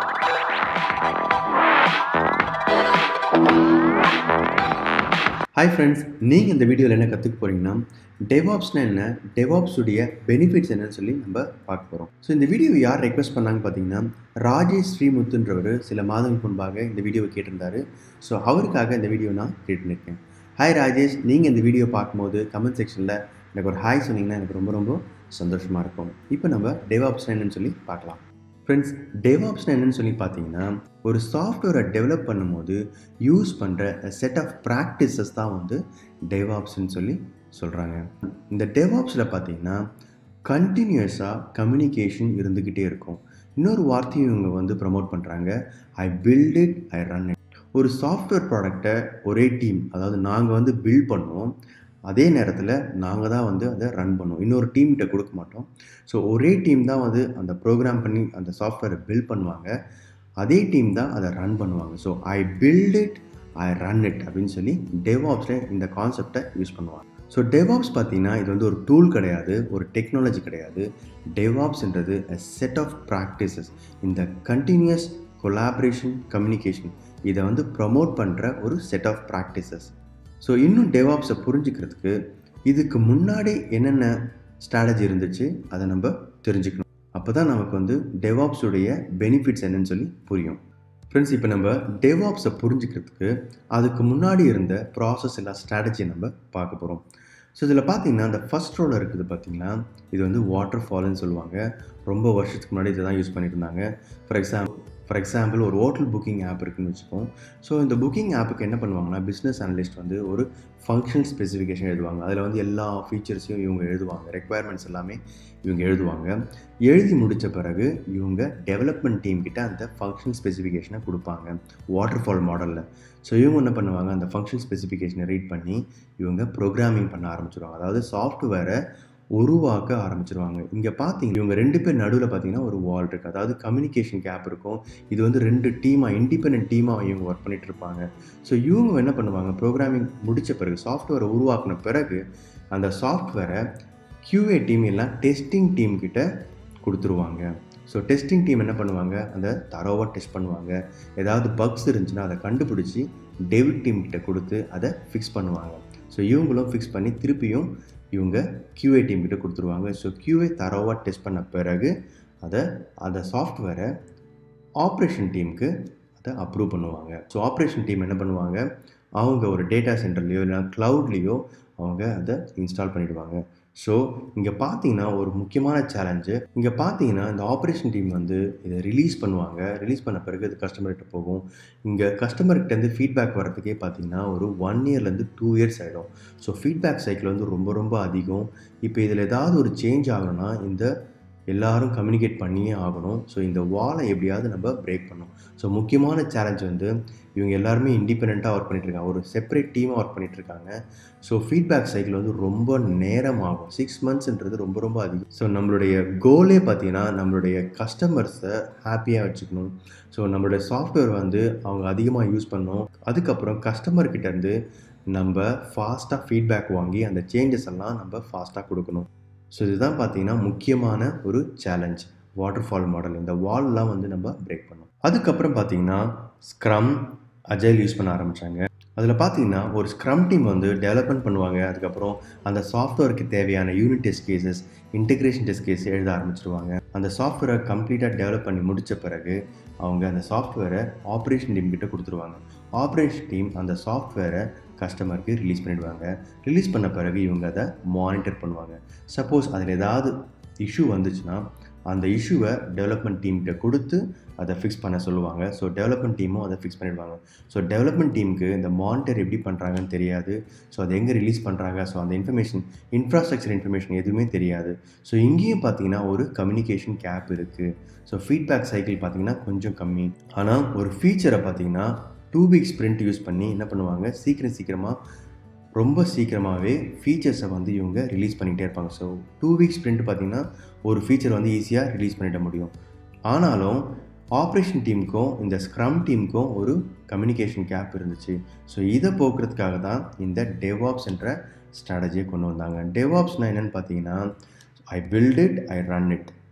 hi friends நீங்கள் இந்த வீடியோவில் என்ன கற்றுக்க போகிறீங்கன்னா டெவாப்ஸ்னா என்ன டெவாப்ஸுடைய பெனிஃபிட்ஸ் என்னன்னு சொல்லி நம்ம பார்க்க போகிறோம் ஸோ இந்த வீடியோ யார் ரெக்வஸ்ட் பண்ணாங்க பார்த்தீங்கன்னா ராஜேஷ் ஸ்ரீமுத்துன்றவர் சில மாதங்களுக்கு முன்பாக இந்த வீடியோவை கேட்டிருந்தாரு ஸோ அவருக்காக இந்த வீடியோ நான் கேட்டுருக்கேன் ஹாய் ராஜேஷ் நீங்கள் இந்த வீடியோ பார்க்கும்போது கமெண்ட் செக்ஷனில் எனக்கு ஒரு ஹாய் சொன்னீங்கன்னா எனக்கு ரொம்ப ரொம்ப சந்தோஷமாக இருக்கும் இப்போ நம்ம டெவாப்ஸ்னா என்னன்னு சொல்லி பார்க்கலாம் ஃப்ரெண்ட்ஸ் டெவாப்ஸ்னா என்னன்னு சொல்லி பார்த்தீங்கன்னா ஒரு சாஃப்ட்வேரை டெவலப் பண்ணும்போது யூஸ் பண்ணுற செட் ஆஃப் ப்ராக்டிசஸ் தான் வந்து டெவாப்ஸ்ன்னு சொல்லி சொல்கிறாங்க இந்த டெவாப்ஸில் பார்த்தீங்கன்னா கண்டினியூஸாக கம்யூனிகேஷன் இருந்துக்கிட்டே இருக்கும் இன்னொரு வார்த்தையும் இவங்க வந்து ப்ரமோட் பண்ணுறாங்க I build it I run it ஒரு சாஃப்ட்வேர் ப்ராடக்டை ஒரே டீம் அதாவது நாங்கள் வந்து பில்ட் பண்ணுவோம் அதே நேரத்தில் நாங்கள் தான் வந்து அதை ரன் பண்ணுவோம் இன்னொரு டீம்கிட்ட கொடுக்க மாட்டோம் ஸோ ஒரே டீம் தான் வந்து அந்த ப்ரோக்ராம் பண்ணி அந்த சாஃப்ட்வேரை பில்ட் பண்ணுவாங்க அதே டீம் தான் அதை ரன் பண்ணுவாங்க so I build it I run it அப்படின்னு சொல்லி டெவாப்ஸில் இந்த கான்செப்டை யூஸ் பண்ணுவாங்க ஸோ டெவாப்ஸ் பார்த்தீங்கன்னா இது வந்து ஒரு டூல் கிடையாது ஒரு டெக்னாலஜி கிடையாது டெவாப்ஸ்ன்றது அ செட் ஆஃப் ப்ராக்டிசஸ் இந்த கண்டினியூஸ் கொலாபரேஷன் கம்யூனிகேஷன் இதை வந்து ப்ரமோட் பண்ணுற ஒரு செட் ஆஃப் ப்ராக்டிசஸ் ஸோ இன்னும் டெவாப்ஸை புரிஞ்சுக்கிறதுக்கு இதுக்கு முன்னாடி என்னென்ன ஸ்ட்ராட்டஜி இருந்துச்சு அதை நம்ம தெரிஞ்சுக்கணும் அப்போ தான் நமக்கு வந்து டெவாப்ஸுடைய பெனிஃபிட்ஸ் என்னன்னு சொல்லி புரியும் ஃப்ரெண்ட்ஸ் இப்போ நம்ம டெவாப்ஸை புரிஞ்சுக்கிறதுக்கு அதுக்கு முன்னாடி இருந்த ப்ராசஸ் எல்லாம் ஸ்ட்ராட்டஜி நம்ம பார்க்க போகிறோம் ஸோ இதில் பார்த்தீங்கன்னா அந்த ஃபஸ்ட் ரோல் இருக்குது பார்த்தீங்கன்னா இது வந்து வாட்டர் ஃபால்னு சொல்லுவாங்க ரொம்ப வருஷத்துக்கு முன்னாடி இதை தான் யூஸ் பண்ணிட்டு இருந்தாங்க ஃபார் எக்ஸாம்பிள் ஃபார் எக்ஸாம்பிள் ஒரு ஹோட்டல் புக்கிங் ஆப் இருக்குன்னு வச்சுப்போம் ஸோ இந்த புக்கிங் ஆப்புக்கு என்ன பண்ணுவாங்கன்னா பிஸ்னஸ் அனலிஸ்ட் வந்து ஒரு ஃபங்க்ஷன் ஸ்பெசிஃபிகேஷன் எழுதுவாங்க அதில் வந்து எல்லா ஃபீச்சர்ஸையும் இவங்க எழுதுவாங்க ரெக்குவயர்மெண்ட்ஸ் எல்லாமே இவங்க எழுதுவாங்க எழுதி முடித்த பிறகு இவங்க டெவலப்மெண்ட் டீம் கிட்ட அந்த ஃபங்க்ஷன் ஸ்பெசிஃபிகேஷனை கொடுப்பாங்க வாட்டர் ஃபால் மாடலில் ஸோ இவங்க என்ன பண்ணுவாங்க அந்த ஃபங்க்ஷன் ஸ்பெசிஃபிகேஷனை ரீட் பண்ணி இவங்க ப்ரோக்ராமிங் பண்ண ஆரம்பிச்சிருவாங்க அதாவது சாஃப்ட்வேரை உருவாக்க ஆரம்பிச்சிருவாங்க இங்கே பார்த்தீங்க இவங்க ரெண்டு பேர் நடுவில் பார்த்தீங்கன்னா ஒரு வால் இருக்குது அதாவது கம்யூனிகேஷன் கேப் இருக்கும் இது வந்து ரெண்டு டீமாக இண்டிபெண்ட் டீமாக இவங்க ஒர்க் பண்ணிட்டு இருப்பாங்க ஸோ இவங்க என்ன பண்ணுவாங்க ப்ரோக்ராமிங் முடித்த பிறகு சாஃப்ட்வேரை உருவாக்கின பிறகு அந்த சாஃப்ட்வேரை கியூஏ டீம் எல்லாம் டெஸ்டிங் டீம் கிட்ட கொடுத்துருவாங்க ஸோ டெஸ்டிங் டீம் என்ன பண்ணுவாங்க அந்த தரோவாக டெஸ்ட் பண்ணுவாங்க ஏதாவது பக்ஸ் இருந்துச்சுன்னா அதை கண்டுபிடிச்சி டெவிட் டீம் கிட்ட கொடுத்து அதை ஃபிக்ஸ் பண்ணுவாங்க ஸோ இவங்களும் ஃபிக்ஸ் பண்ணி திருப்பியும் இவங்க கியூஏ டீம் கிட்ட கொடுத்துருவாங்க ஸோ கியூஏ தரோவாக டெஸ்ட் பண்ண பிறகு அதை அந்த சாஃப்ட்வேரை ஆப்ரேஷன் டீமுக்கு அதை அப்ரூவ் பண்ணுவாங்க ஸோ ஆப்ரேஷன் டீம் என்ன பண்ணுவாங்க அவங்க ஒரு டேட்டா சென்டர்லேயோ இல்லை க்ளவுட்லேயோ அவங்க அதை இன்ஸ்டால் பண்ணிவிடுவாங்க ஸோ இங்கே பார்த்தீங்கன்னா ஒரு முக்கியமான சேலஞ்சு இங்கே பார்த்தீங்கன்னா இந்த ஆப்ரேஷன் டீம் வந்து இதை ரிலீஸ் பண்ணுவாங்க ரிலீஸ் பண்ண பிறகு அது கஸ்டமர்கிட்ட போகும் இங்கே கஸ்டமர்கிட்டேருந்து ஃபீட்பேக் வரதுக்கே பார்த்தீங்கன்னா ஒரு ஒன் இயர்லேருந்து டூ இயர்ஸ் ஆகிடும் ஸோ ஃபீட்பேக் சைக்கிள் வந்து ரொம்ப ரொம்ப அதிகம் இப்போ இதில் ஏதாவது ஒரு சேஞ்ச் ஆகணும்னா இந்த எல்லாரும் கம்யூனிகேட் பண்ணியே ஆகணும் ஸோ இந்த வாலை எப்படியாவது நம்ம பிரேக் பண்ணணும் ஸோ முக்கியமான சேலஞ்ச் வந்து இவங்க எல்லாருமே இண்டிபெண்ட்டாக ஒர்க் பண்ணிட்டுருக்காங்க ஒரு செப்பரேட் டீமாக ஒர்க் பண்ணிட்டுருக்காங்க ஸோ ஃபீட்பேக் சைக்கிள் வந்து ரொம்ப நேரம் ஆகும் சிக்ஸ் மந்த்ஸ்ன்றது ரொம்ப ரொம்ப அதிகம் ஸோ நம்மளுடைய கோலே பார்த்தீங்கன்னா நம்மளுடைய கஸ்டமர்ஸை ஹாப்பியாக வச்சுக்கணும் ஸோ நம்மளுடைய சாஃப்ட்வேர் வந்து அவங்க அதிகமாக யூஸ் பண்ணணும் அதுக்கப்புறம் கஸ்டமர்கிட்டேருந்து நம்ம ஃபாஸ்ட்டாக ஃபீட்பேக் வாங்கி அந்த சேஞ்சஸ் எல்லாம் நம்ம ஃபாஸ்ட்டாக கொடுக்கணும் ஸோ இதுதான் பார்த்தீங்கன்னா முக்கியமான ஒரு சேலஞ்ச் வாட்டர் ஃபால் மாடல் இந்த வால்லாம் வந்து நம்ம பிரேக் பண்ணோம் அதுக்கப்புறம் பார்த்தீங்கன்னா ஸ்க்ரம் அஜைல் யூஸ் பண்ண ஆரம்பித்தாங்க அதில் பார்த்தீங்கன்னா ஒரு ஸ்க்ரம் டீம் வந்து டெவலப்மெண்ட் பண்ணுவாங்க அதுக்கப்புறம் அந்த சாஃப்ட்வேருக்கு தேவையான unit test cases integration test case எழுத ஆரம்பிச்சிருவாங்க அந்த சாஃப்ட்வேரை கம்ப்ளீட்டாக டெவலப் பண்ணி முடித்த பிறகு அவங்க அந்த சாஃப்ட்வேரை ஆப்ரேஷன் டீம் கிட்ட கொடுத்துருவாங்க ஆப்ரேஷன் டீம் அந்த சாஃப்ட்வேரை கஸ்டமருக்கு ரிலீஸ் பண்ணிவிடுவாங்க ரிலீஸ் பண்ண பிறகு இவங்க அதை மானிட்டர் பண்ணுவாங்க சப்போஸ் அதில் ஏதாவது இஷ்யூ வந்துச்சுன்னா அந்த இஷ்யூவை டெவலப்மெண்ட் டீம்கிட்ட கொடுத்து அதை ஃபிக்ஸ் பண்ண சொல்லுவாங்க ஸோ டெவலப்மெண்ட் டீமும் அதை ஃபிக்ஸ் பண்ணிடுவாங்க ஸோ டெவலப்மெண்ட் டீமுக்கு இந்த மானிட்டர் எப்படி பண்ணுறாங்கன்னு தெரியாது ஸோ அதை எங்கே ரிலீஸ் பண்ணுறாங்க ஸோ அந்த இன்ஃபர்மேஷன் இன்ஃப்ராஸ்ட்ரக்சர் இன்ஃபர்மேஷன் எதுவுமே தெரியாது ஸோ இங்கேயும் பார்த்தீங்கன்னா ஒரு கம்யூனிகேஷன் கேப் இருக்குது ஸோ ஃபீட்பேக் சைக்கிள் பார்த்தீங்கன்னா கொஞ்சம் கம்மி ஆனால் ஒரு ஃபீச்சரை பார்த்தீங்கன்னா டூ வீக்ஸ் பிரிண்ட் யூஸ் பண்ணி என்ன பண்ணுவாங்க சீக்கிரம் சீக்கிரமாக ரொம்ப சீக்கிரமாகவே ஃபீச்சர்ஸை வந்து இவங்க ரிலீஸ் பண்ணிகிட்டே இருப்பாங்க ஸோ டூ வீக்ஸ் பிரிண்ட் பார்த்திங்கன்னா ஒரு ஃபீச்சர் வந்து ஈஸியாக ரிலீஸ் பண்ணிட முடியும் ஆனாலும் ஆப்ரேஷன் டீமுக்கும் இந்த ஸ்க்ரம் டீமுக்கும் ஒரு கம்யூனிகேஷன் கேப் இருந்துச்சு ஸோ இதை போக்குறதுக்காக தான் இந்த டெவாப்ஸ் என்ற ஸ்ட்ராட்டஜியை கொண்டு வந்தாங்க டெவாப்ஸ்னால் என்னென்னு பார்த்தீங்கன்னா I build it I run it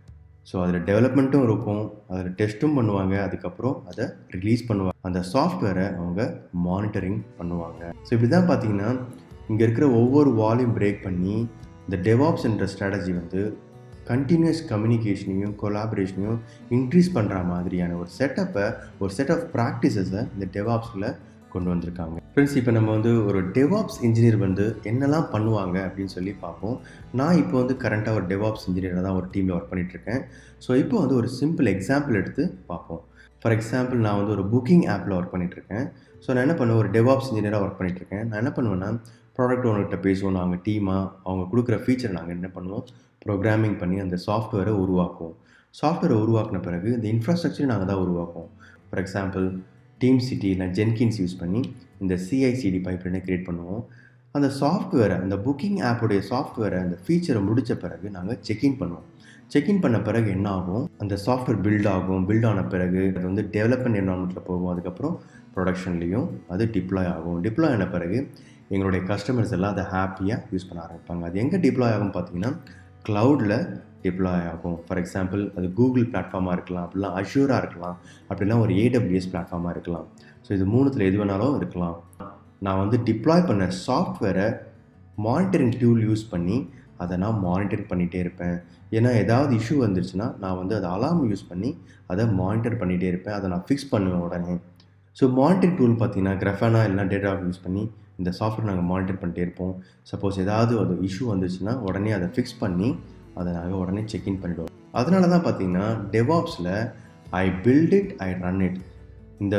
so அதில் டெவலப்மெண்ட்டும் இருக்கும் அதில் டெஸ்ட்டும் பண்ணுவாங்க அதுக்கப்புறம் அதை ரிலீஸ் பண்ணுவாங்க அந்த சாஃப்ட்வேரை அவங்க மானிட்டரிங் பண்ணுவாங்க ஸோ இப்படி தான் பார்த்தீங்கன்னா இங்கே இருக்கிற ஒவ்வொரு வால்யூம் பிரேக் பண்ணி இந்த டெவாப்ஸ் என்ற ஸ்ட்ராட்டஜி வந்து கண்டினியூஸ் கம்யூனிகேஷனையும் கொலாபரேஷனையும் இன்க்ரீஸ் பண்ணுற மாதிரியான ஒரு செட்டப்பை ஒரு செட் ஆஃப் ப்ராக்டிசஸை இந்த டெவாப்ஸில் கொண்டு வந்திருக்காங்க ஃப்ரெண்ட்ஸ் இப்போ நம்ம வந்து ஒரு டெவாப்ஸ் இன்ஜினியர் வந்து என்னெல்லாம் பண்ணுவாங்க அப்படின்னு சொல்லி பார்ப்போம் நான் இப்போ வந்து கரண்ட்டாக ஒரு டெவாப்ஸ் இன்ஜினியராக தான் ஒரு டீமில் ஒர்க் பண்ணிகிட்ருக்கேன் ஸோ இப்போ வந்து ஒரு சிம்பிள் எக்ஸாம்பிள் எடுத்து பார்ப்போம் ஃபார் எக்ஸாம்பிள் நான் வந்து ஒரு புக்கிங் ஆப்பில் ஒர்க் பண்ணிகிட்ருக்கேன் ஸோ நான் என்ன பண்ணுவேன் ஒரு டெவாப்ஸ் இன்ஜினியராக ஒர்க் பண்ணிகிட்ருக்கேன் நான் என்ன பண்ணுவேன்னா ப்ராடக்ட் ஓனர்கிட்ட பேசுவோம் நாங்கள் டீமாக அவங்க கொடுக்குற ஃபீச்சர் நாங்கள் என்ன பண்ணுவோம் ப்ரோக்ராமிங் பண்ணி அந்த சாஃப்ட்வேரை உருவாக்குவோம் சாஃப்ட்வேரை உருவாக்கின பிறகு இந்த இன்ஃப்ராஸ்ட்ரக்சர் நாங்கள் தான் உருவாக்குவோம் ஃபார் எக்ஸாம்பிள் டீம் சிட்டி இல்லை ஜென்கின்ஸ் யூஸ் பண்ணி இந்த சிஐசிடி பைப்லைனை க்ரியேட் பண்ணுவோம் அந்த சாஃப்ட்வேரை அந்த புக்கிங் ஆப்புடைய சாஃப்ட்வேரை அந்த ஃபீச்சரை முடித்த பிறகு நாங்கள் செக்இன் பண்ணுவோம் செக்இன் பண்ண பிறகு என்ன ஆகும் அந்த சாஃப்ட்வேர் பில்ட் ஆகும் பில்ட் ஆன பிறகு அது வந்து டெவலப்மெண்ட் என்வரான்மெண்ட்டில் போகும் அதுக்கப்புறம் ப்ரொடக்ஷன்லேயும் அது டிப்ளாய் ஆகும் டிப்ளாய் ஆன பிறகு எங்களுடைய கஸ்டமர்ஸ் எல்லாம் அதை ஹாப்பியாக யூஸ் பண்ண ஆரம்பிப்பாங்க அது எங்கே டிப்ளாய் ஆகும் பார்த்தீங்கன்னா க்ளவுடில் டிப்ளாய் ஆகும் ஃபார் எக்ஸாம்பிள் அது கூகுள் பிளாட்ஃபார்மாக இருக்கலாம் அப்படிலாம் அஷ்யூராக இருக்கலாம் அப்படிலாம் ஒரு ஏடபிள்யூஎஸ் பிளாட்ஃபார்மாக இருக்கலாம் ஸோ இது மூணுத்தில் எது வேணாலும் இருக்கலாம் நான் வந்து டிப்ளாய் பண்ண சாஃப்ட்வேரை மானிட்டரிங் டூல் யூஸ் பண்ணி அதை நான் மானிட்டர் பண்ணிகிட்டே இருப்பேன் ஏன்னா ஏதாவது இஷ்யூ வந்துருச்சுன்னா நான் வந்து அதை அலாம் யூஸ் பண்ணி அதை மானிட்டர் பண்ணிகிட்டே இருப்பேன் அதை நான் ஃபிக்ஸ் பண்ணுவேன் உடனே ஸோ மானிட்டரிங் டூல் பார்த்தீங்கன்னா கிரஃபானா இல்லைனா டேட்டா யூஸ் பண்ணி இந்த சாஃப்ட்வேர் நாங்கள் மானிட்டர் பண்ணிட்டே இருப்போம் சப்போஸ் ஏதாவது ஒரு இஷ்யூ வந்துச்சுன்னா உடனே அதை ஃபிக்ஸ் பண்ணி அதை நாங்கள் உடனே செக்இன் பண்ணிவிடுவோம் அதனால தான் பார்த்தீங்கன்னா டெவாப்ஸில் I build it I run it இந்த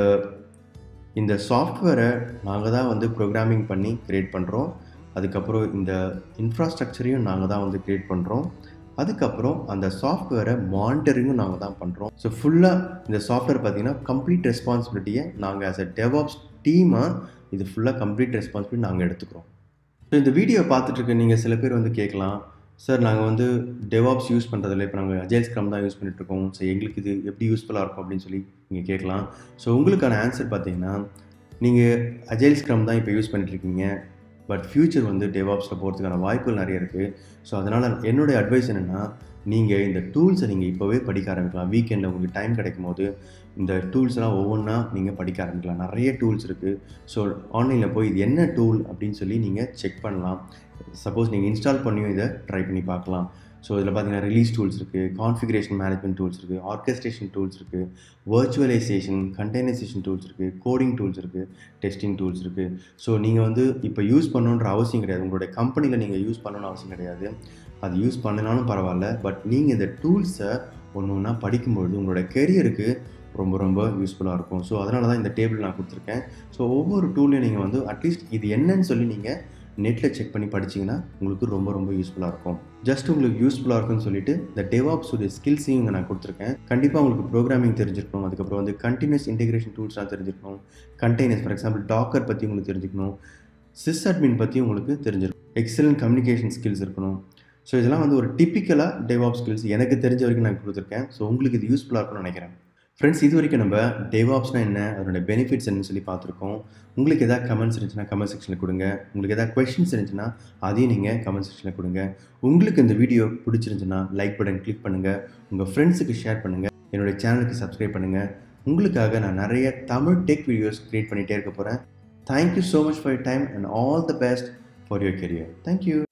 இந்த சாஃப்ட்வேரை நாங்கள் தான் வந்து ப்ரோக்ராமிங் பண்ணி க்ரியேட் பண்ணுறோம் அதுக்கப்புறம் இந்த இன்ஃப்ராஸ்ட்ரக்சரையும் நாங்கள் தான் வந்து க்ரியேட் பண்ணுறோம் அதுக்கப்புறம் அந்த சாஃப்ட்வேரை மானிட்டரிங்கும் நாங்கள் தான் பண்ணுறோம் ஸோ ஃபுல்லாக இந்த சாஃப்ட்வேர் பார்த்தீங்கன்னா கம்ப்ளீட் ரெஸ்பான்சிபிலிட்டியை நாங்கள் ஆஸ் அ டெவாப்ஸ் டீமாக இது ஃபுல்லாக கம்ப்ளீட் ரெஸ்பான்சிபிலிட்டி நாங்கள் எடுத்துக்கிறோம் ஸோ இந்த வீடியோ பார்த்துட்ருக்க நீங்கள் சில பேர் வந்து கேட்கலாம் சார் நாங்கள் வந்து டெவாப்ஸ் யூஸ் பண்ணுறதில்ல இப்போ நாங்கள் அஜைல் ஸ்க்ரம் தான் யூஸ் பண்ணிகிட்ருக்கோம் ஸோ எங்களுக்கு இது எப்படி யூஸ்ஃபுல்லாக இருக்கும் அப்படின்னு சொல்லி நீங்கள் கேட்கலாம் ஸோ உங்களுக்கான ஆன்சர் பார்த்தீங்கன்னா நீங்கள் அஜைல் ஸ்க்ரம் தான் இப்போ யூஸ் பண்ணிட்டுருக்கீங்க பட் ஃப்யூச்சர் வந்து டெவாப்ஸில் போகிறதுக்கான வாய்ப்புகள் நிறைய இருக்குது ஸோ அதனால் என்னுடைய அட்வைஸ் என்னென்னா நீங்கள் இந்த டூல்ஸை நீங்கள் இப்போவே படிக்க ஆரம்பிக்கலாம் வீக்கெண்டில் உங்களுக்கு டைம் கிடைக்கும் போது இந்த டூல்ஸ்லாம் ஒவ்வொன்றா நீங்கள் படிக்க ஆரம்பிக்கலாம் நிறைய டூல்ஸ் இருக்குது ஸோ ஆன்லைனில் போய் இது என்ன டூல் அப்படின்னு சொல்லி நீங்கள் செக் பண்ணலாம் சப்போஸ் நீங்கள் இன்ஸ்டால் பண்ணியும் இதை ட்ரை பண்ணி பார்க்கலாம் ஸோ இதில் பார்த்தீங்கன்னா ரிலீஸ் டூல்ஸ் இருக்குது கான்ஃபிகரேஷன் மேனேஜ்மெண்ட் டூல்ஸ் இருக்குது ஆர்கஸ்ட்ரேஷன் டூல்ஸ் இருக்குது வர்ச்சுவலைசேஷன் கண்டெய்னரைசேஷன் டூல்ஸ் இருக்குது கோடிங் டூல்ஸ் இருக்குது டெஸ்டிங் டூல்ஸ் இருக்குது ஸோ நீங்கள் வந்து இப்போ யூஸ் பண்ணணுன்ற அவசியம் கிடையாது உங்களுடைய கம்பெனியில் நீங்கள் யூஸ் பண்ணணும்னு அவசியம் கிடையாது அது யூஸ் பண்ணினாலும் பரவாயில்ல பட் நீங்கள் இந்த டூல்ஸை ஒன்று ஒன்றா படிக்கும்பொழுது உங்களோட கெரியருக்கு ரொம்ப ரொம்ப யூஸ்ஃபுல்லாக இருக்கும் ஸோ அதனால தான் இந்த டேபிள் நான் கொடுத்துருக்கேன் ஸோ ஒவ்வொரு டூலையும் நீங்கள் வந்து அட்லீஸ்ட் இது என்னன்னு சொல்லி நீங்கள் நெட்டில் செக் பண்ணி படிச்சிங்கன்னா உங்களுக்கு ரொம்ப ரொம்ப யூஸ்ஃபுல்லாக இருக்கும் ஜஸ்ட் உங்களுக்கு யூஸ்ஃபுல்லாக இருக்கும்னு சொல்லிட்டு இந்த டெவாப்ஸ் உடைய ஸ்கில்ஸையும் இங்கே நான் கொடுத்துருக்கேன் கண்டிப்பாக உங்களுக்கு ப்ரோக்ராமிங் தெரிஞ்சிருக்கணும் அதுக்கப்புறம் வந்து கண்டினியூஸ் இன்டெகிரேஷன் டூல்ஸ்லாம் தெரிஞ்சிருக்கணும் கண்டெய்னர்ஸ் ஃபார் எக்ஸாம்பிள் டாக்கர் பற்றி உங்களுக்கு தெரிஞ்சுக்கணும் சிஸ் அட்மின் பற்றி உங்களுக்கு தெரிஞ்சிருக்கும் எக்ஸலன்ட் கம்யூனிகேஷன் ஸ்கில்ஸ் இருக்கணும் ஸோ இதெல்லாம் வந்து ஒரு டிப்பிக்கலாக டெவாப் ஸ்கில்ஸ் எனக்கு தெரிஞ்ச வரைக்கும் நான் கொடுத்துருக்கேன் ஸோ உங்களுக்கு இது யூஸ்ஃபுல்லாக இருக்கும்னு நினைக்கிறேன் ஃப்ரெண்ட்ஸ் இது வரைக்கும் நம்ம டெவாப்ஸ்னால் என்ன அதோட பெனிஃபிட்ஸ் என்னன்னு சொல்லி பார்த்துருக்கோம் உங்களுக்கு எதாவது கமெண்ட்ஸ் இருந்துச்சுன்னா கமெண்ட் செக்ஷனில் கொடுங்க உங்களுக்கு எதாவது கொஷின்ஸ் இருந்துச்சுன்னா அதையும் நீங்கள் கமெண்ட் செக்ஷனில் கொடுங்க உங்களுக்கு இந்த வீடியோ பிடிச்சிருந்துச்சுன்னா லைக் பட்டன் கிளிக் பண்ணுங்கள் உங்கள் ஃப்ரெண்ட்ஸுக்கு ஷேர் பண்ணுங்கள் என்னுடைய சேனலுக்கு சப்ஸ்கிரைப் பண்ணுங்கள் உங்களுக்காக நான் நிறைய தமிழ் டெக் வீடியோஸ் க்ரியேட் பண்ணிகிட்டே இருக்க போகிறேன் thank you so much for your time and all the best for your career thank you